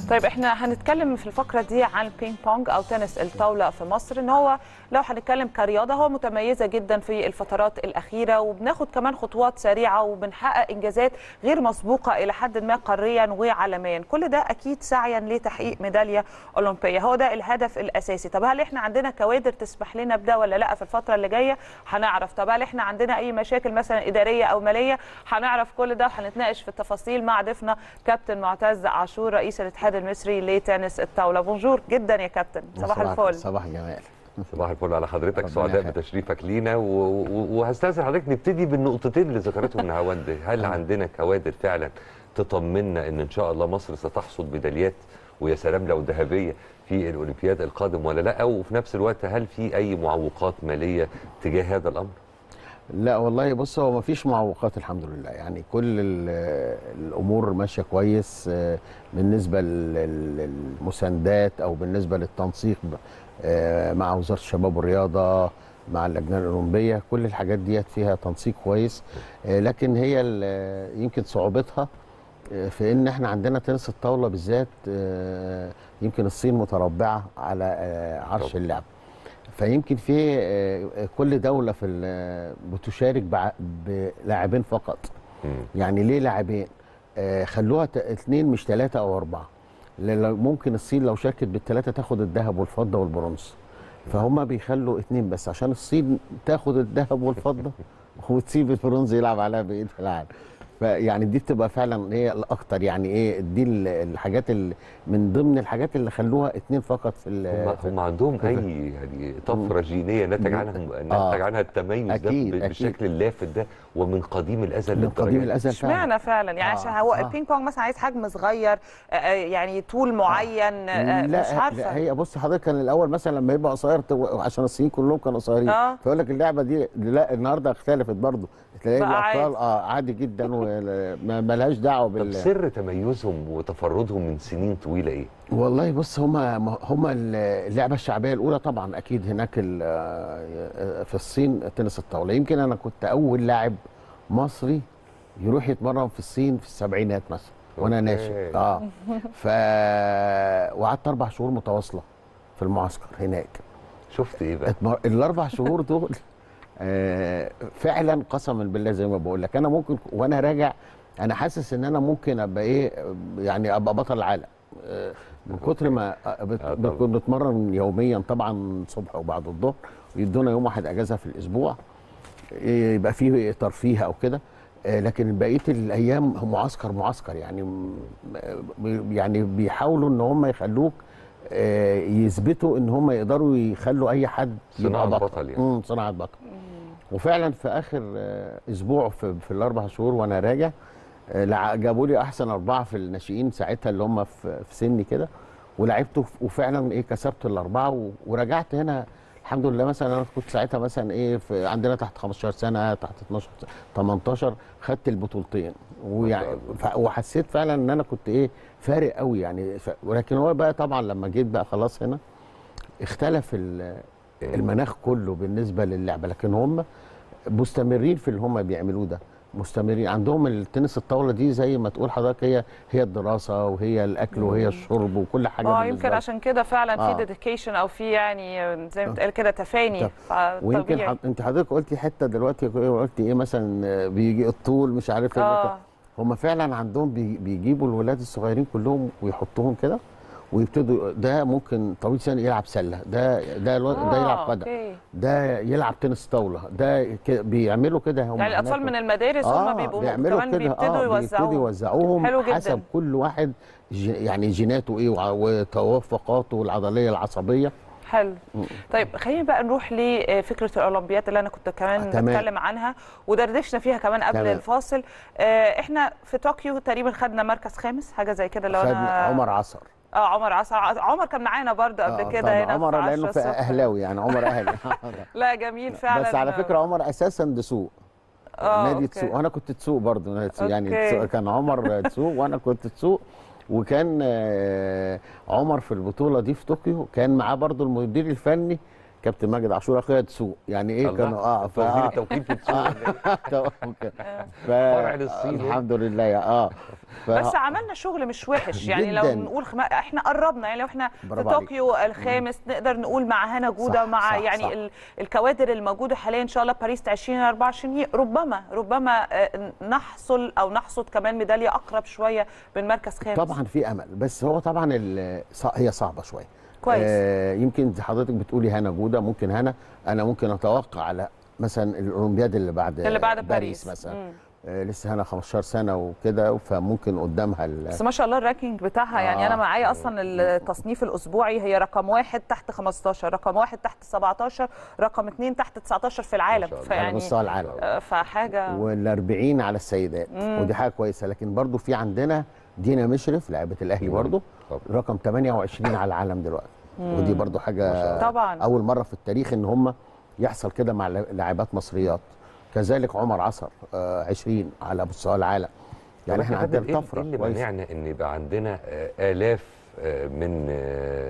طيب احنا هنتكلم في الفقره دي عن البينج بونج او تنس الطاوله في مصر ان هو لو هنتكلم كرياضه هو متميزه جدا في الفترات الاخيره وبناخد كمان خطوات سريعه وبنحقق انجازات غير مسبوقه الى حد ما قاريا وعالميا كل ده اكيد سعيا لتحقيق ميداليه اولمبيه هو ده الهدف الاساسي طب هل احنا عندنا كوادر تسمح لنا بده ولا لا في الفتره اللي جايه هنعرف طب هل احنا عندنا اي مشاكل مثلا اداريه او ماليه هنعرف كل ده وهنتناقش في التفاصيل مع ضيفنا كابتن معتز عاشور رئيس الاتحاد المصري لتنس الطاوله بونجور جدا يا كابتن صباح الفل صباح الجمال صباح الفل على حضرتك ربنا سعداء يخليك. بتشريفك لينا و- و- وهستاذن حضرتك نبتدي بالنقطتين اللي ذكرتهم نهاوند هل عندنا كوادر فعلا تطمنا ان ان شاء الله مصر ستحصد ميداليات ويا سلام لو ذهبيه في الاولمبياد القادم ولا لا وفي نفس الوقت هل في اي معوقات ماليه تجاه هذا الامر؟ لا والله بص هو ما فيش معوقات الحمد لله يعني كل ال- الامور ماشيه كويس آه، بالنسبه لل- للمساندات او بالنسبه للتنسيق ب- آه، مع وزاره الشباب والرياضه مع اللجنه الاولمبيه كل الحاجات ديت فيها تنسيق كويس آه، لكن هي ال- يمكن صعوبتها آه، في ان احنا عندنا تنس الطاوله بالذات آه، يمكن الصين متربعه على آه، عرش طبعا. اللعب فيمكن في آه، كل دوله في ال- بتشارك بع- بلاعبين فقط مم. يعني ليه لاعبين آه، خلوها ت- اثنين مش ثلاثه او اربعه لأن ممكن الصين لو شاركت بالثلاثه تاخد الذهب والفضه والبرونز فهم بيخلوا اثنين بس عشان الصين تاخد الذهب والفضه وتسيب البرونز يلعب عليها بايد العالم فيعني دي بتبقى فعلا هي الاكتر يعني ايه دي ال- الحاجات اللي من ضمن الحاجات اللي خلوها اثنين فقط في ال- هم, في- هم عندهم اي يعني طفره جينيه نتج عنها نتج عنها التميز أكيد، ده ب- أكيد. بالشكل اللافت ده ومن قديم الازل من للدرجة قديم دي. الازل فعلا اشمعنى فعلا يعني آه، عشان هو آه. البينج بونج مثلا عايز حجم صغير آه، آه، يعني طول معين آه، لا مش عارفه لا هي بص حضرتك كان الاول مثلا لما يبقى قصير تو- عشان الصينيين كلهم كانوا قصيرين آه. فيقول لك اللعبه دي لا النهارده اختلفت برضه تلاقي بقى الابطال اه عادي جدا وما لهاش دعوه طب بال سر تميزهم وتفردهم من سنين طويله ايه؟ والله بص هم هم اللعبه الشعبيه الاولى طبعا اكيد هناك ال- آه، في الصين تنس الطاوله يمكن انا كنت اول لاعب مصري يروح يتمرن في الصين في السبعينات مثلا وانا أوكي. ناشئ اه ف وقعدت اربع شهور متواصله في المعسكر هناك شفت ايه بقى؟ اتمر... الاربع شهور دول آه، فعلا قسما بالله زي ما بقول لك انا ممكن وانا راجع انا حاسس ان انا ممكن ابقى ايه يعني ابقى بطل العالم آه، من كتر ما آه، بت- آه، طبعا. بنكون بنتمرن يوميا طبعا الصبح وبعد الظهر ويدونا يوم واحد اجازه في الاسبوع إيه، يبقى فيه ترفيه او كده آه، لكن بقيه الايام هم معسكر معسكر يعني م- يعني بيحاولوا ان هم يخلوك آه، يثبتوا ان هم يقدروا يخلوا اي حد صناعة يبقى بطل يعني. امم صناعه بطل وفعلا في اخر آه، اسبوع في, في الاربع شهور وانا راجع آه، لع- جابوا لي احسن اربعه في الناشئين ساعتها اللي هم في, في سني كده ولعبت وف- وفعلا ايه كسبت الاربعه و- ورجعت هنا الحمد لله مثلا انا كنت ساعتها مثلا ايه في عندنا تحت 15 سنه تحت 12 س- 18 خدت البطولتين ويعني ف- وحسيت فعلا ان انا كنت ايه فارق قوي يعني ف... ولكن هو بقى طبعا لما جيت بقى خلاص هنا اختلف ال- المناخ كله بالنسبه للعبه لكن هم مستمرين في اللي هم بيعملوه ده مستمرين عندهم التنس الطاوله دي زي ما تقول حضرتك هي هي الدراسه وهي الاكل وهي الشرب وكل حاجه اه بالنسبة يمكن لهم. عشان كده فعلا آه. في ديديكيشن او في يعني زي ما آه. بتقال كده تفاني طب. ويمكن فطبيعي. حض... انت حضرتك قلتي حته دلوقتي قلتي ايه مثلا آه، بيجي الطول مش عارف ايه اه هم فعلا عندهم بي... بيجيبوا الولاد الصغيرين كلهم ويحطوهم كده ويبتدوا ده ممكن طويل سنه يلعب سله ده ده الو... ده يلعب آه، قدم أوكي. ده يلعب تنس طاوله ده ك... بيعملوا كده هم يعني الاطفال هناك. من المدارس هم بيبقوا بيعملوا كمان كده بيبتدوا اه بيبتدوا يوزعوهم يوزعوهم حلو جدا. حسب كل واحد ج... يعني جيناته ايه وع- وتوافقاته العضليه العصبيه حلو طيب خلينا بقى نروح لفكره الاولمبيات اللي انا كنت كمان آه، تمام. بتكلم عنها ودردشنا فيها كمان قبل تمام. الفاصل آه، احنا في طوكيو تقريبا خدنا مركز خامس حاجه زي كده لو خد انا عمر عصر اه عمر عصر عمر كان معانا برضه قبل آه، كده طبعاً. هنا عمر في لانه 10 في الصبح. اهلاوي يعني عمر اهلي لا جميل فعلا بس على فكره عمر اساسا دسوق آه، نادي أوكي. تسوق وانا كنت تسوق برضه نادي تسوق يعني أوكي. تسوق كان عمر تسوق وانا كنت تسوق وكان آه، عمر في البطوله دي في طوكيو كان معاه برضه المدير الفني كابتن ماجد عاشور اخويا تسوق يعني ايه الله. كانوا اه ف توزيع التوكيل في السوق ولا إيه؟ تمام كده. ف... فرع للصين. الحمد لله يا اه ف... بس عملنا شغل مش وحش يعني لو جداً. نقول خم... احنا قربنا يعني لو احنا في برافو عليك. طوكيو الخامس نقدر نقول مع هنا جوده صح، مع صح، يعني صح. ال... الكوادر الموجوده حاليا ان شاء الله باريس 2024 ربما ربما آه، نحصل او نحصد كمان ميداليه اقرب شويه من مركز خامس طبعا في امل بس هو طبعا ال- صع- هي صعبه شويه كويس. آه يمكن حضرتك بتقولي هنا جوده ممكن هنا انا ممكن اتوقع على مثلا الاولمبياد اللي بعد اللي بعد باريس. باريس مثلا مم. آه لسه هنا 15 سنه وكده فممكن قدامها ال- بس ما شاء الله الرانكينج بتاعها يعني آه. انا معايا اصلا التصنيف الاسبوعي هي رقم واحد تحت 15 رقم واحد تحت 17 رقم اثنين تحت 19 في العالم شاء الله. على فيعني مستوى العالم آه، فحاجه وال 40 على السيدات ودي حاجه كويسه لكن برضو في عندنا دينا مشرف لاعبه الاهلي مم. برضو طبعا. رقم 28 على العالم دلوقتي ودي برضو ما شاء حاجه الله. طبعا اول مره في التاريخ ان هم يحصل كده مع لاعبات مصريات كذلك عمر عصر آه 20 على مستوى العالم يعني طب احنا كابتن، عندنا إيه- طفره ايه اللي كويسه مانعنا ان يبقى عندنا آه، الاف آه، من آه،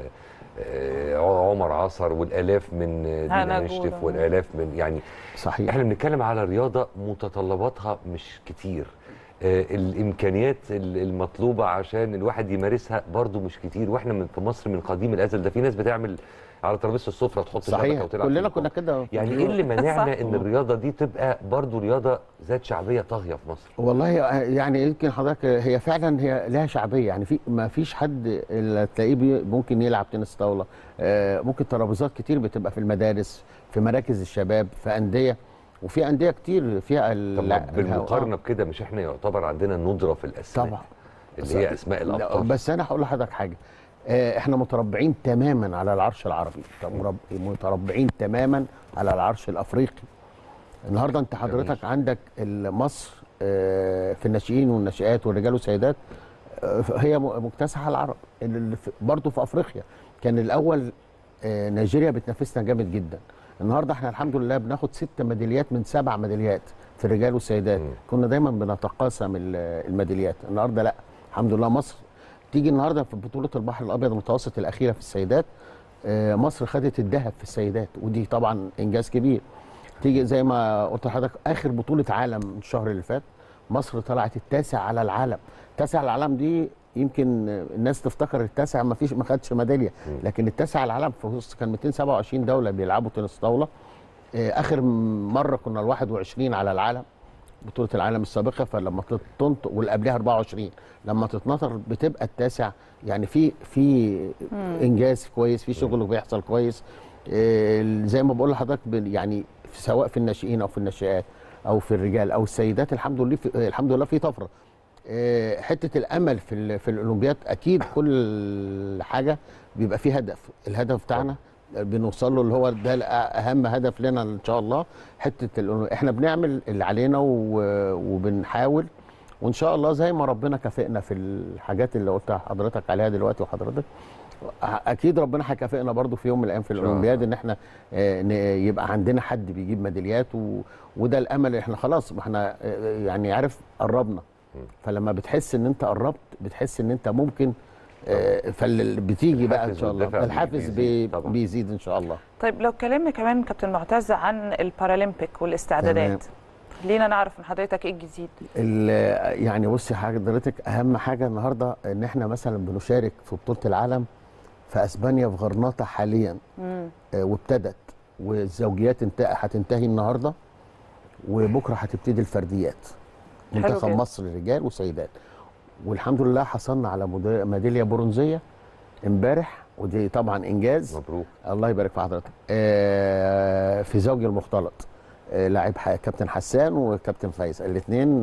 آه، عمر عصر والالاف من آه، هنا دينا جودة. مشرف والالاف من يعني صحيح احنا بنتكلم على رياضه متطلباتها مش كتير آه، الامكانيات ال- المطلوبه عشان الواحد يمارسها برضو مش كتير واحنا من في مصر من قديم الازل ده في ناس بتعمل على ترابيزه السفره تحط صحيح شبكه وتلعب كلنا بينج كنا بونج. كده يعني ايه اللي مانعنا صح. ان الرياضه دي تبقى برضو رياضه ذات شعبيه طاغيه في مصر والله يعني يمكن حضرتك هي فعلا هي لها شعبيه يعني في ما فيش حد اللي تلاقيه بي- ممكن يلعب تنس طاوله آه، ممكن ترابيزات كتير بتبقى في المدارس في مراكز الشباب في انديه وفي انديه كتير فيها ال- طب ما الهوا- بالمقارنه بكده مش احنا يعتبر عندنا ندره في الاسماء طبعا اللي هي اسماء لا، الابطال بس انا هقول لحضرتك حاجه آه، احنا متربعين تماما على العرش العربي طب مرب- متربعين تماما على العرش الافريقي النهارده انت حضرتك عندك ال- مصر آه، في الناشئين والناشئات والرجال والسيدات آه، هي م- مكتسحه العرب اللي في- برضه في افريقيا كان الاول آه، نيجيريا بتنافسنا جامد جدا النهارده احنا الحمد لله بناخد ست ميداليات من سبع ميداليات في الرجال والسيدات مم. كنا دايما بنتقاسم ال- الميداليات النهارده لا الحمد لله مصر تيجي النهارده في بطوله البحر الابيض المتوسط الاخيره في السيدات آه، مصر خدت الذهب في السيدات ودي طبعا انجاز كبير تيجي زي ما قلت لحضرتك اخر بطوله عالم الشهر اللي فات مصر طلعت التاسع على العالم التاسع على العالم دي يمكن الناس تفتكر التاسع ما فيش ما خدش ميداليه لكن التاسع على العالم في وسط كان 227 دوله بيلعبوا تنس طاوله آه، اخر مره كنا ال 21 على العالم بطوله العالم السابقه فلما تنطق واللي قبلها 24 لما تتنطر بتبقى التاسع يعني في في انجاز كويس في شغل بيحصل كويس آه، زي ما بقول لحضرتك بال- يعني سواء في الناشئين او في الناشئات او في الرجال او السيدات الحمد لله في الحمد لله في طفره آه، حته الامل في ال- في الاولمبياد اكيد كل حاجه بيبقى فيه هدف الهدف بتاعنا بنوصل له اللي هو ده اهم هدف لنا ان شاء الله حته الأولمبياد. احنا بنعمل اللي علينا و- وبنحاول وان شاء الله زي ما ربنا كافئنا في الحاجات اللي قلت حضرتك عليها دلوقتي وحضرتك اكيد ربنا هيكافئنا برضو في يوم من الايام في إن شاء الله. الاولمبياد ان احنا آه، ن- يبقى عندنا حد بيجيب ميداليات و... وده الامل احنا خلاص ما احنا آه، يعني عارف قربنا فلما بتحس ان انت قربت بتحس ان انت ممكن آه، فاللي بتيجي بقى ان الحافز شاء الله والدافع الحافز بيزيد بي طبعاً. بيزيد ان شاء الله طيب لو اتكلمنا كمان كابتن معتز عن البارالمبيك والاستعدادات خلينا نعرف من حضرتك ايه الجديد ال- يعني بصي حضرتك اهم حاجه النهارده ان احنا مثلا بنشارك في بطوله العالم في اسبانيا في غرناطه حاليا مم. آه، وابتدت والزوجيات انت- هتنتهي النهارده وبكره هتبتدي الفرديات حلو منتخب جدا. مصر رجال وسيدات والحمد لله حصلنا على مد- ميداليه برونزيه امبارح ودي طبعا انجاز مبروك الله يبارك في حضرتك آه، في زوجي المختلط آه، لاعب ح- كابتن حسان وكابتن فايز الاثنين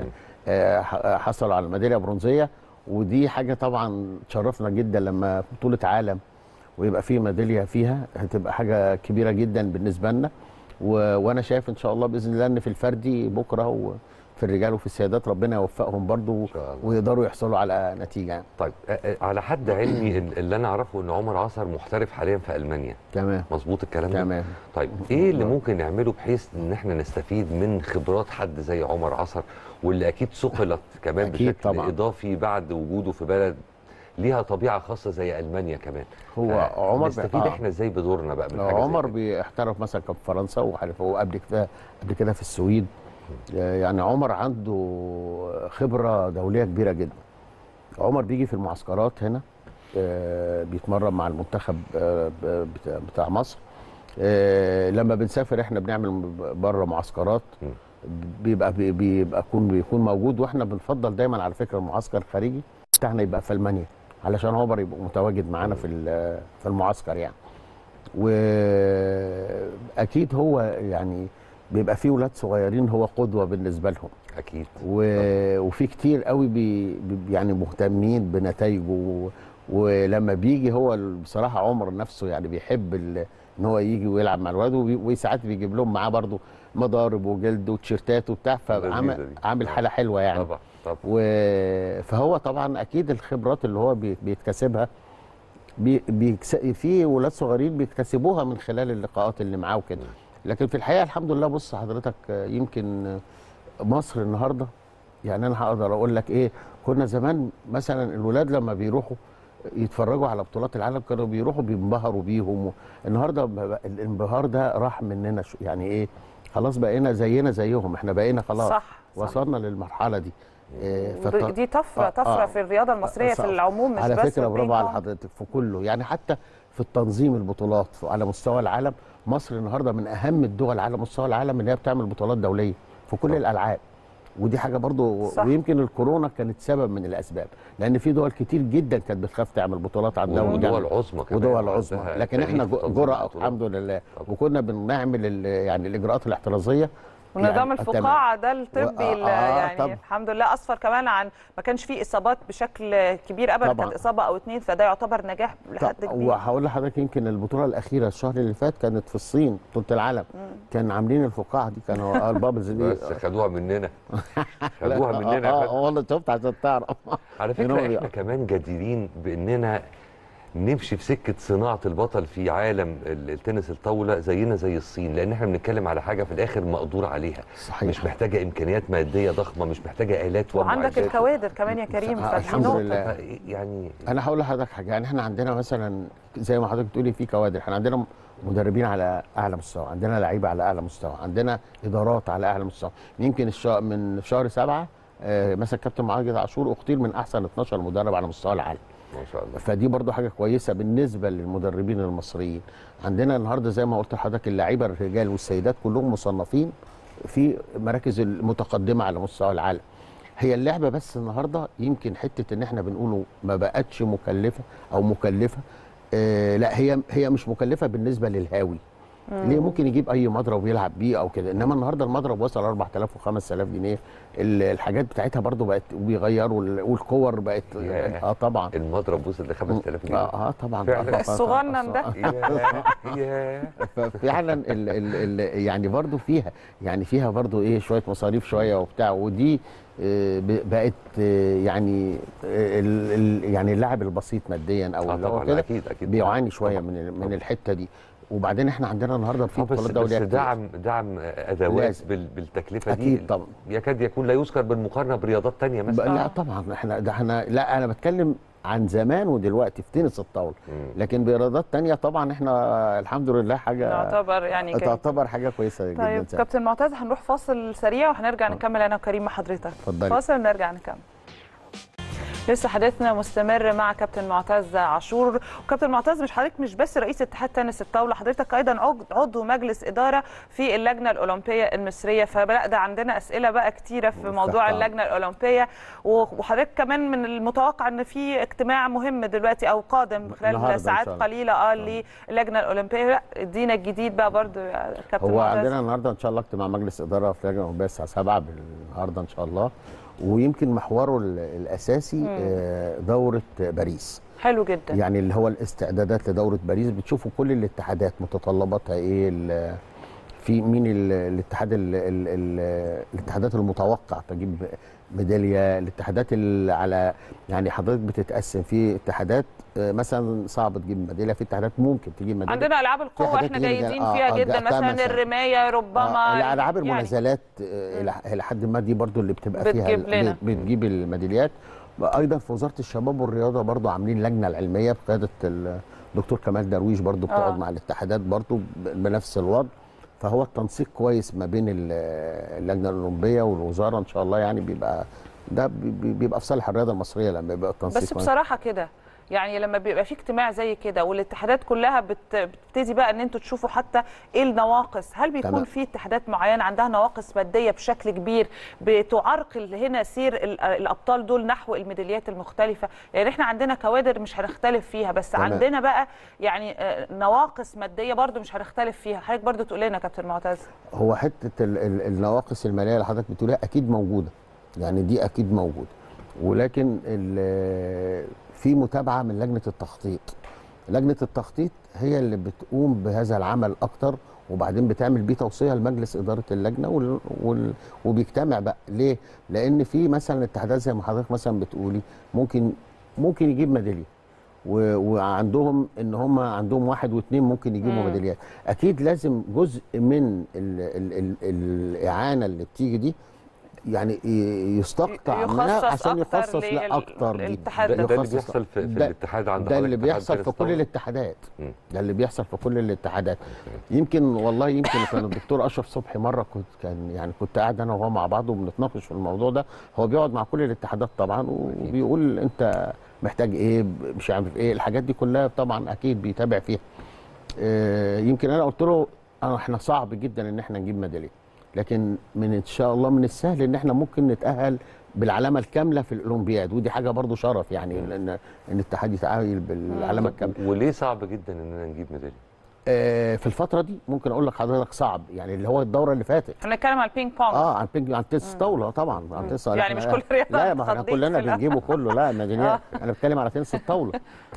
حصلوا على ميداليه برونزيه ودي حاجه طبعا تشرفنا جدا لما بطوله عالم ويبقى في ميداليه فيها هتبقى حاجه كبيره جدا بالنسبه لنا و... وانا شايف ان شاء الله باذن الله ان في الفردي بكره وفي الرجال وفي السيدات ربنا يوفقهم برضو إن شاء الله. ويقدروا يحصلوا على نتيجه يعني. طيب آه، آه، على حد علمي ال- اللي انا اعرفه ان عمر عصر محترف حاليا في المانيا تمام مظبوط الكلام ده تمام طيب ايه اللي ممكن نعمله بحيث ان احنا نستفيد من خبرات حد زي عمر عصر واللي اكيد صقلت كمان أكيد بشكل طبعاً. اضافي بعد وجوده في بلد ليها طبيعه خاصه زي المانيا كمان هو آه، عمر نستفيد آه. احنا ازاي بدورنا بقى من حاجه عمر زي كده؟ بيحترف مثلا كان في فرنسا وعارف هو قبل كده قبل كده في السويد آه، يعني عمر عنده خبره دوليه كبيره جدا عمر بيجي في المعسكرات هنا آه، بيتمرن مع المنتخب آه، ب- بتاع- بتاع مصر آه، لما بنسافر احنا بنعمل بره معسكرات م. بيبقى بي- بيبقى يكون بيكون موجود واحنا بنفضل دايما على فكره المعسكر الخارجي بتاعنا يبقى في المانيا علشان عمر يبقى متواجد معانا في ال- في المعسكر يعني واكيد هو يعني بيبقى فيه ولاد صغيرين هو قدوه بالنسبه لهم اكيد و... وفي كتير قوي بي... بي- يعني مهتمين بنتائجه و... ولما بيجي هو ال- بصراحه عمر نفسه يعني بيحب ال... ان هو يجي ويلعب مع الولاد وبي... وساعات بيجيب لهم معاه برضه مضارب وجلد وتيشيرتات وبتاع لذيذة فعامل دي. عامل آه. حاله حلوه يعني طبعا طبعا و... فهو طبعا اكيد الخبرات اللي هو بي... بيكتسبها بي... بيكس... في ولاد صغيرين بيكتسبوها من خلال اللقاءات اللي معاه وكده لكن في الحقيقه الحمد لله بص حضرتك آه، يمكن آه، مصر النهارده يعني انا هقدر اقول لك ايه كنا زمان مثلا الولاد لما بيروحوا يتفرجوا على بطولات العالم كانوا بيروحوا بينبهروا بيهم النهارده بقى الانبهار ده راح مننا شو يعني ايه خلاص بقينا زينا زيهم احنا بقينا خلاص صح، صح. وصلنا للمرحله دي إيه فط- ودي- دي طفره آه، طفره آه. في الرياضه المصريه في صح. العموم مش على بس فكره برافو البينج على بونج. حضرتك في كله يعني حتى في التنظيم البطولات في- على مستوى العالم مصر النهارده من اهم الدول على مستوى العالم اللي هي بتعمل بطولات دوليه في كل طبعا. الالعاب ودي حاجه برضو صح. ويمكن الكورونا كانت سبب من الاسباب لان في دول كتير جدا كانت بتخاف تعمل بطولات عندها ودول وجامعة. عظمى كمان ودول عندها عظمى لكن تاريخ احنا في تنظيم جرأة البطولات. الحمد لله طبعا. وكنا بنعمل ال- يعني الاجراءات الاحترازيه ونظام يعني الفقاعه ده الطبي آه، اللي آه، يعني طبعا. الحمد لله اسفر كمان عن ما كانش فيه اصابات بشكل كبير ابدا طبعا. كانت اصابه او اتنين فده يعتبر نجاح لحد طب كبير وهقول لحضرتك يمكن البطوله الاخيره الشهر اللي فات كانت في الصين بطوله العالم كان عاملين الفقاعه دي كانوا البابلز دي بس خدوها مننا خدوها لا، مننا اه يا آه، فندم. والله شفت عشان تعرف على إن هو فكره بي- احنا كمان جديرين باننا نمشي في سكه صناعه البطل في عالم ال- التنس الطاوله زينا زي الصين لان احنا بنتكلم على حاجه في الاخر مقدور عليها صحيح. مش محتاجه امكانيات ماديه ضخمه مش محتاجه الات وعندك ومعدات. الكوادر كمان يا كريم آه، فدي الحمد نقطة. لله. ف- يعني انا هقول لحضرتك حاجه يعني احنا عندنا مثلا زي ما حضرتك بتقولي في كوادر احنا عندنا مدربين على اعلى مستوى عندنا لعيبه على اعلى مستوى عندنا ادارات على اعلى مستوى يمكن الشا... من شهر سبعة آه، مثلا كابتن معاذ عاشور اختير من احسن 12 مدرب على مستوى العالم ما شاء الله فدي برضو حاجه كويسه بالنسبه للمدربين المصريين عندنا النهارده زي ما قلت لحضرتك اللعيبه الرجال والسيدات كلهم مصنفين في مراكز المتقدمه على مستوى العالم هي اللعبه بس النهارده يمكن حته ان احنا بنقوله ما بقتش مكلفه او مكلفه آه لا هي هي مش مكلفه بالنسبه للهاوي ليه ممكن يجيب اي مضرب ويلعب بيه او كده انما النهارده المضرب وصل 4000 و5000 جنيه ال- الحاجات بتاعتها برضو بقت وبيغيروا ال- والكور بقت ياه. اه طبعا المضرب وصل ل 5000 جنيه اه اه طبعا فعلا. آه، الصغنن ده. ياه ياه ففعلا ال ال ال يعني برضو فيها يعني فيها برضو ايه شويه مصاريف شويه وبتاع ودي آه، ب- بقت آه، يعني آه، ال ال يعني اللاعب البسيط ماديا او آه اللي هو طبعا كده اكيد اكيد بيعاني شويه طبعاً. من ال- من طبعاً. الحته دي وبعدين احنا عندنا النهارده في آه، بس بطولات بس دوليه كتير. دعم دعم ادوات لازم. بال- بالتكلفه دي اكيد طبعا يكاد يكون لا يذكر بالمقارنه برياضات تانية ب- مثلا لا طبعا احنا ده احنا لا انا بتكلم عن زمان ودلوقتي في تنس الطاوله مم. لكن برياضات تانية طبعا احنا الحمد لله حاجه يعتبر يعني كده تعتبر حاجه كويسه جدا طيب ساعتها. كابتن معتز هنروح فاصل سريع وهنرجع نكمل انا وكريم مع حضرتك اتفضلي. فاصل ونرجع نكمل لسه حديثنا مستمر مع كابتن معتز عاشور وكابتن معتز مش حضرتك مش بس رئيس اتحاد تنس الطاوله حضرتك ايضا عض- عضو مجلس اداره في اللجنه الاولمبيه المصريه فبلا ده عندنا اسئله بقى كتيره في موضوع طبعاً. اللجنه الاولمبيه و- وحضرتك كمان من المتوقع ان في اجتماع مهم دلوقتي او قادم النهاردة خلال إن ساعات شاء الله. قليله اه للجنه الاولمبيه لا ادينا الجديد بقى برضو يا كابتن هو معتز عندنا النهارده ان شاء الله اجتماع مجلس اداره في اللجنه الاولمبيه الساعه 7 النهارده ان شاء الله ويمكن محوره ال- الاساسي آه، دوره باريس حلو جدا يعني اللي هو الاستعدادات لدوره باريس بتشوفوا كل الاتحادات متطلباتها ايه ال- في مين ال- الاتحاد ال- ال- ال- الاتحادات المتوقع تجيب ميداليه الاتحادات اللي على يعني حضرتك بتتقسم في اتحادات آه، مثلا صعب تجيب ميداليه في اتحادات ممكن تجيب ميداليه عندنا العاب القوه حاجات احنا كتير جيدين جدا. آه، فيها آه، جدا ده مثلا مثلاً. الرمايه ربما آه الالعاب يعني المنازلات آه، الى إلى حد ما دي برضو اللي بتبقى فيها بتجيب ال- لنا. بتجيب الميداليات ايضا في وزاره الشباب والرياضه برضو عاملين لجنه العلميه بقياده الدكتور كمال درويش برضو بتقعد آه. مع الاتحادات برضو ب- بنفس الوضع فهو التنسيق كويس ما بين ال- اللجنه الاولمبيه والوزاره ان شاء الله يعني بيبقى ده بي- بي- بيبقى في صالح الرياضه المصريه لما يبقى التنسيق بس كويس. بصراحه كده يعني لما بيبقى في اجتماع زي كده والاتحادات كلها بت- بتبتدي بقى ان انتوا تشوفوا حتى ايه النواقص هل بيكون تمام. في اتحادات معينه عندها نواقص ماديه بشكل كبير بتعرقل هنا سير ال- الابطال دول نحو الميداليات المختلفه يعني احنا عندنا كوادر مش هنختلف فيها بس تمام. عندنا بقى يعني آه، نواقص ماديه برضو مش هنختلف فيها حضرتك برضو تقول لنا كابتن معتز هو حته ال- ال- النواقص الماليه اللي حضرتك بتقولها اكيد موجوده يعني دي اكيد موجوده ولكن ال- في متابعه من لجنه التخطيط لجنه التخطيط هي اللي بتقوم بهذا العمل اكتر وبعدين بتعمل بيه توصيه لمجلس اداره اللجنه وال... وال... وبيجتمع بقى ليه؟ لان في مثلا اتحادات زي ما حضرتك مثلا بتقولي ممكن ممكن يجيب ميداليه و... وعندهم ان هم عندهم واحد واثنين ممكن يجيبوا مم. ميداليات اكيد لازم جزء من ال... ال... ال... الاعانه اللي بتيجي دي يعني ي- يستقطع منها يخصص عشان أكتر يخصص لل- لاكتر دي للاتحاد ده, ده اللي يخصص- بيحصل في, في ده- الاتحاد عند ده اللي حضرتك اتحاد بيحصل في تنس كل طاولة؟ الاتحادات مم. ده اللي بيحصل في كل الاتحادات يمكن والله يمكن كان الدكتور اشرف صبحي مره كنت كان يعني كنت قاعد انا وهو مع بعض وبنتناقش في الموضوع ده هو بيقعد مع كل الاتحادات طبعا وبيقول انت محتاج ايه مش عارف ايه الحاجات دي كلها طبعا اكيد بيتابع فيها آه، يمكن انا قلت له أنا احنا صعب جدا ان احنا نجيب ميداليه لكن من ان شاء الله من السهل ان احنا ممكن نتاهل بالعلامه الكامله في الاولمبياد ودي حاجه برضو شرف يعني لان ان الاتحاد يتاهل بالعلامه الكامله وليه صعب جدا اننا نجيب ميداليه؟ آه، في الفتره دي ممكن اقول لك حضرتك صعب يعني اللي هو الدوره اللي فاتت احنا بنتكلم على البينج بونج اه عن بينج عن تنس طاوله طبعا عن تنس يعني إحنا- مش كل رياضة لا ما احنا هتقضيك كلنا في ال- بنجيبه كله لا ميداليات انا بتكلم على تنس الطاوله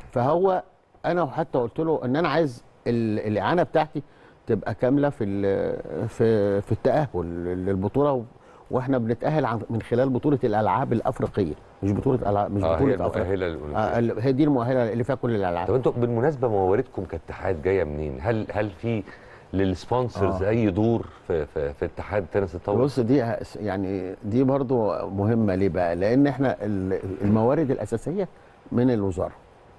فهو انا حتى قلت له ان انا عايز ال- الاعانه بتاعتي تبقى كامله في ال- في في التاهل للبطوله و- واحنا بنتاهل عن من خلال بطوله الالعاب الافريقيه مش بطوله العاب مش اه هي بطوله افريقيا المؤهله آه للاولمبياد ال- هي دي المؤهله اللي فيها كل طب الالعاب انتوا بالمناسبه مواردكم كاتحاد جايه منين؟ هل هل في للسبونسرز آه. اي دور في في, في اتحاد تنس الطاوله؟ بص دي هس- يعني دي برضو مهمه ليه بقى لان احنا ال- الموارد الاساسيه من الوزاره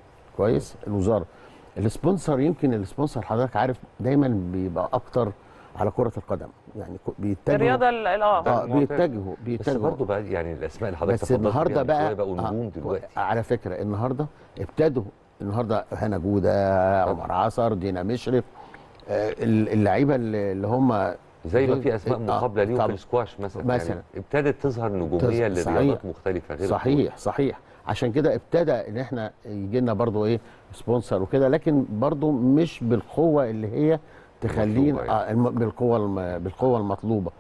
كويس الوزاره السبونسر يمكن السبونسر حضرتك عارف دايما بيبقى اكتر على كره القدم يعني ك- بيتجهوا الرياضه ال- ال- اه اه المعتاد. بيتجهوا بس بيتجهوا برضه بقى يعني الاسماء اللي حضرتك بس تفضلت بيها النهارده من بقى شوية بقوا نجوم آه، دلوقتي على فكره النهارده ابتدوا النهارده هنا جوده عمر عصر دينا مشرف آه، اللعيبه اللي اللي هم زي ما دول- في اسماء آه، مقابله ليهم في طبعا. السكواش مثلا مثلا. يعني ابتدت تظهر نجوميه تظ- لرياضات صحيح. مختلفه غير صحيح صحيح عشان كده ابتدى ان احنا يجي لنا برضو ايه سبونسر وكده لكن برضو مش بالقوه اللي هي تخلينا مطلوبة يعني. آه الم- بالقوه الم- بالقوه المطلوبه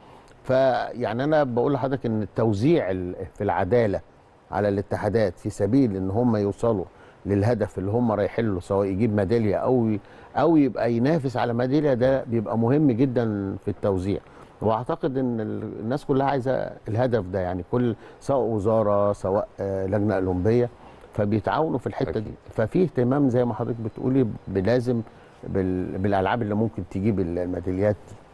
فيعني انا بقول لحضرتك ان التوزيع ال- في العداله على الاتحادات في سبيل ان هم يوصلوا للهدف اللي هم رايحين له سواء يجيب ميداليه او ي- او يبقى ينافس على ميداليه ده بيبقى مهم جدا في التوزيع واعتقد ان ال- الناس كلها عايزه الهدف ده يعني كل سواء وزاره سواء آه، لجنه اولمبيه فبيتعاونوا في الحته أكيد. دي ففي اهتمام زي ما حضرتك بتقولي بلازم بال- بالالعاب اللي ممكن تجيب الميداليات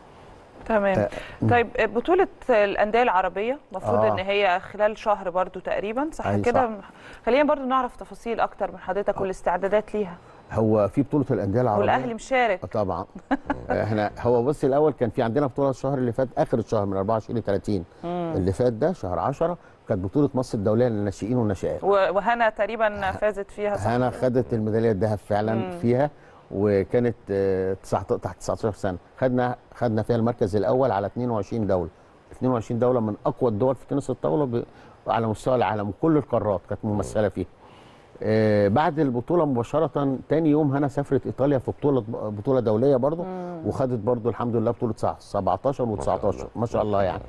تمام آه، طيب بطولة الأندية العربية المفروض آه. إن هي خلال شهر برضو تقريبا صح أي كده صح. خلينا برضو نعرف تفاصيل أكتر من حضرتك والاستعدادات ليها هو في بطوله الانديه العربيه والأهلي مشارك آه، طبعا احنا هو بص الاول كان في عندنا بطوله الشهر اللي فات اخر الشهر من 24 ل 30 اللي فات ده شهر 10 كانت بطوله مصر الدوليه للناشئين والناشئات و- وهنا تقريبا فازت فيها صح هنا خدت الميداليه الذهب فعلا مم. فيها وكانت آه، 19 تحت 19 سنه خدنا خدنا فيها المركز الاول على 22 دوله 22 دوله من اقوى الدول في تنس الطاوله ب... على مستوى العالم وكل القارات كانت ممثله فيها آه، بعد البطوله مباشره تاني يوم هنا سافرت ايطاليا في بطوله بطوله دوليه برضه وخدت برضه الحمد لله بطوله 17 ما شاء و19 الله. ما شاء الله يعني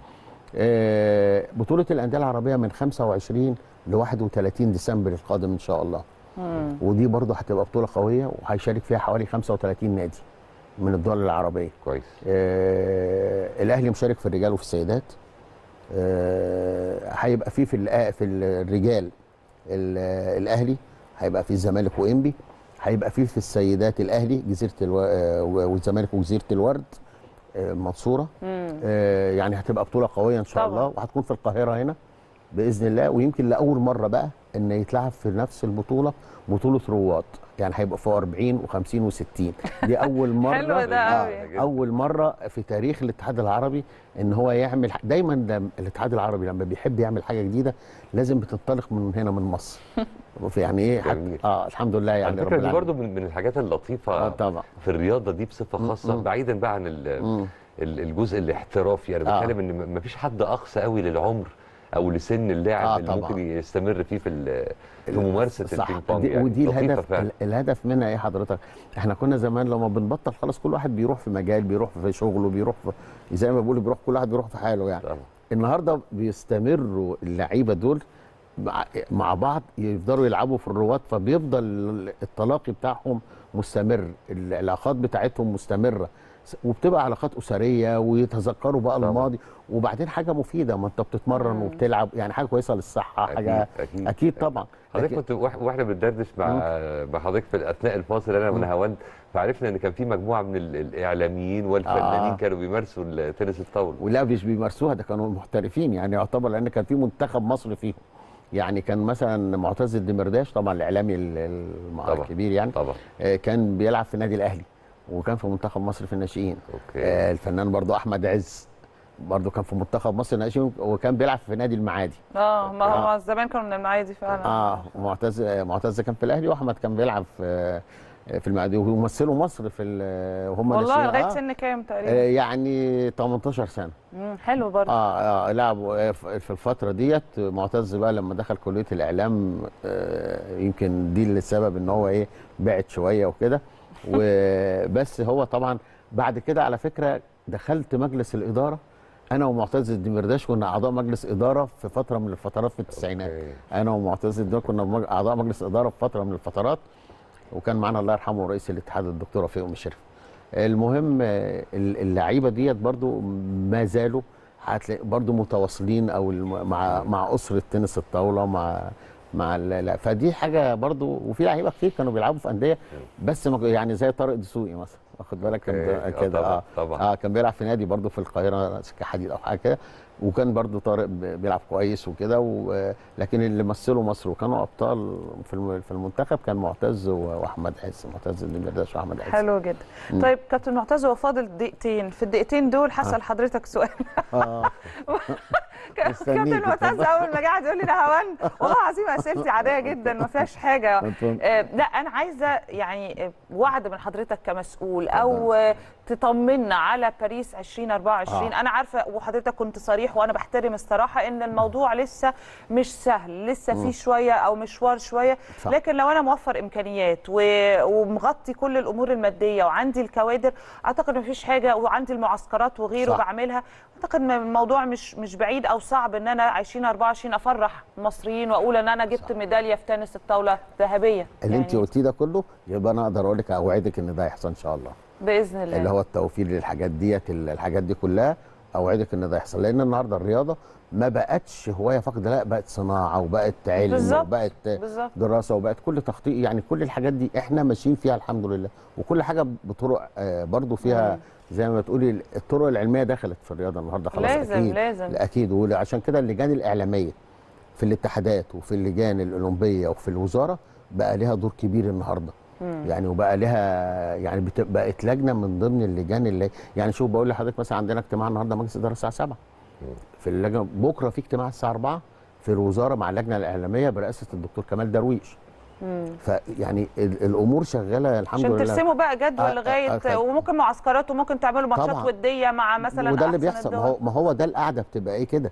آه، بطوله الانديه العربيه من 25 ل 31 ديسمبر القادم ان شاء الله مم. ودي برضه هتبقى بطوله قويه وهيشارك فيها حوالي 35 نادي من الدول العربيه كويس آه الاهلي مشارك في الرجال وفي السيدات آه هيبقى فيه في الأ- في الرجال ال- الاهلي هيبقى فيه الزمالك وانبي هيبقى فيه في السيدات الاهلي جزيره الو... آه، والزمالك وجزيره الورد آه، المنصوره مم. آه، يعني هتبقى بطوله قويه ان شاء طبعاً. الله وهتكون في القاهره هنا باذن الله ويمكن لاول مره بقى ان يتلعب في نفس البطوله بطوله رواد يعني هيبقى في 40 و50 و60 دي اول مره حلو ده أوي. اول مره في تاريخ الاتحاد العربي ان هو يعمل دايما لما الاتحاد العربي لما بيحب يعمل حاجه جديده لازم بتنطلق من هنا من مصر يعني ايه جميل. حت... اه الحمد لله يعني على رب فكره دي العالمين. برضو من من الحاجات اللطيفه اه طبعا في الرياضه دي بصفه مم. خاصه مم. بعيدا بقى عن ال- مم. ال- الجزء الاحترافي انا آه. بتكلم ان م- مفيش حد اقصى قوي للعمر او لسن اللاعب آه اللي طبعا. ممكن يستمر فيه في ال- في ممارسه صح البينج بونج دي يعني ودي لطيفة الهدف فعلا. ال- الهدف منها ايه حضرتك احنا كنا زمان لما بنبطل خلاص كل واحد بيروح في مجال بيروح في شغله بيروح في زي ما بيقولوا بيروح كل واحد بيروح في حاله يعني طبعا. النهارده بيستمروا اللعيبه دول مع- مع بعض يفضلوا يلعبوا في الرواد فبيفضل التلاقي بتاعهم مستمر العلاقات بتاعتهم مستمره س- وبتبقى علاقات اسريه ويتذكروا بقى طبعا. الماضي وبعدين حاجه مفيده ما انت بتتمرن وبتلعب يعني حاجه كويسه للصحه حاجه اكيد اكيد, اكيد طبعا حضرتك لكن- كنت واح- واحنا بندردش مع مع حضرتك في اثناء الفاصل انا ونهاوند فعرفنا ان كان في مجموعه من ال- الاعلاميين والفنانين آه. كانوا بيمارسوا التنس الطاوله ولا مش بيمارسوها ده كانوا محترفين يعني يعتبر لان كان في منتخب مصر فيهم يعني كان مثلا معتز الدمرداش طبعا الاعلامي ال- الم- طبعا. الكبير يعني طبعا آه، كان بيلعب في النادي الاهلي وكان في منتخب مصر في الناشئين اوكي آه، الفنان برضو احمد عز برضو كان في منتخب مصر الناشئين وكان بيلعب في نادي المعادي اه ما آه. هو زمان كانوا من المعادي فعلا اه معتز آه، معتز كان في الاهلي واحمد كان بيلعب في آه، في المعادي ويمثلوا مصر في ال- وهم والله ناشئين. لغايه آه. سن كام آه، تقريبا يعني 18 سنه مم، حلو برضه اه اه لعبوا آه، ف- في الفتره ديت معتز بقى لما دخل كليه الاعلام آه يمكن دي اللي السبب ان هو ايه بعد شويه وكده وبس هو طبعا بعد كده على فكره دخلت مجلس الاداره انا ومعتز الدمرداش كنا اعضاء مجلس اداره في فتره من الفترات في التسعينات أوكي. انا ومعتز الدمرداش كنا مج- اعضاء مجلس اداره في فتره من الفترات وكان معانا الله يرحمه رئيس الاتحاد الدكتور رفيق ام شريف المهم آه، اللعيبه ديت برضو ما زالوا هتلاقي برضو متواصلين او الم- مع مع اسره تنس الطاوله مع مع ال- لا فدي حاجه برضو وفي لعيبه كتير كانوا بيلعبوا في انديه بس ما- يعني زي طارق دسوقي مثلا واخد بالك كان أوكي. ده- آه كده طبعاً، اه طبعاً. اه كان بيلعب في نادي برضو في القاهره سكه حديد او حاجه كده وكان برضو طارق ب- بيلعب كويس وكده و- لكن اللي مثلوا مصر وكانوا ابطال في الم- في المنتخب كان معتز و- واحمد عز معتز الدمرداش واحمد عز حلو جدا طيب كابتن معتز هو فاضل دقيقتين في الدقيقتين دول هسال حضرتك سؤال اه مستنيك، كابتن معتز اتفضل. اول ما قعد يقول لي نهاوند والله العظيم اسئلتي عاديه جدا ما فيهاش حاجه اتفضل. آه، لا انا عايزه يعني آه، وعد من حضرتك كمسؤول او آه، تطمنا على باريس 2024 آه. انا عارفه وحضرتك كنت صريح وانا بحترم الصراحه ان الموضوع لسه مش سهل لسه في شويه او مشوار شويه صح. لكن لو انا موفر امكانيات و- ومغطي كل الامور الماديه وعندي الكوادر اعتقد مفيش حاجه وعندي المعسكرات وغيره صح. بعملها اعتقد ان الموضوع مش مش بعيد او صعب ان انا 2024 افرح المصريين واقول ان انا جبت ميداليه في تنس الطاوله ذهبيه اللي انت يعني قلتيه ده كله يبقى انا اقدر اقول لك اوعدك ان ده هيحصل ان شاء الله باذن الله اللي هو التوفير للحاجات ديت ال- الحاجات دي كلها اوعدك ان ده يحصل لان النهارده الرياضه ما بقتش هوايه فقط لا بقت صناعه وبقت علم بالظبط، وبقت بالظبط. دراسه وبقت كل تخطيط يعني كل الحاجات دي احنا ماشيين فيها الحمد لله وكل حاجه بطرق آه، برضو فيها زي ما تقولي الطرق العلميه دخلت في الرياضه النهارده خلاص لازم- اكيد لازم. اكيد وعشان كده اللجان الاعلاميه في الاتحادات وفي اللجان الاولمبيه وفي الوزاره بقى لها دور كبير النهارده يعني وبقى لها يعني بت- بقت لجنه من ضمن اللجان اللي يعني شوف بقول لحضرتك مثلا عندنا اجتماع النهارده مجلس اداره الساعه 7 في اللجنه بكره في اجتماع الساعه 4 في الوزاره مع اللجنه الاعلاميه برئاسه الدكتور كمال درويش فيعني ال- الامور شغاله الحمد عشان لله ترسموا بقى آه، جدول آه، لغايه آه، وممكن معسكرات وممكن تعملوا ماتشات طبعاً. وديه مع مثلا وده اللي أحسن بيحصل ما الدول. هو ما هو ده القعده بتبقى ايه كده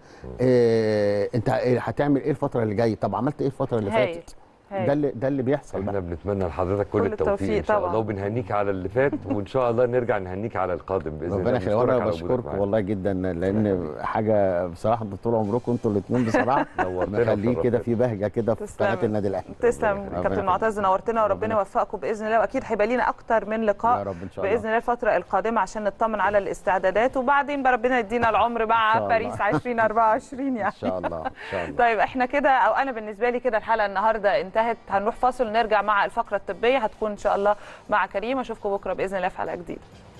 إيه انت إيه هتعمل ايه الفتره اللي جايه طب عملت ايه الفتره اللي هايل. فاتت هايل. ده اللي ده اللي بيحصل بقى احنا بنتمنى لحضرتك كل, كل التوفيق, التوفيق ان شاء طبعاً. الله وبنهنيك على اللي فات وان شاء الله نرجع نهنيك على القادم باذن الله ربنا يخليك بنشكرك وانا على وجودك بشكركم معانا. والله جدا لان حاجه بصراحه انتوا طول عمركم انتوا الاثنين بصراحه نورتنا مخليه كده وشرفتنا. في بهجه كده في تسلم. قناه النادي الاهلي تسلم ربنا كابتن يخليك. معتز نورتنا وربنا ربنا- يوفقكم باذن الله واكيد هيبقى لينا اكتر من لقاء يا رب إن شاء الله. باذن الله الفتره القادمه عشان نطمن على الاستعدادات وبعدين بقى ربنا يدينا العمر إن مع شاء الله. باريس 2024 يعني ان شاء الله ان شاء الله طيب احنا كده او انا بالنسبه لي كده الحلقه النهارده انتهت هنروح فاصل ونرجع مع الفقره الطبيه هتكون ان شاء الله مع كريم اشوفكم بكره باذن الله في حلقه جديده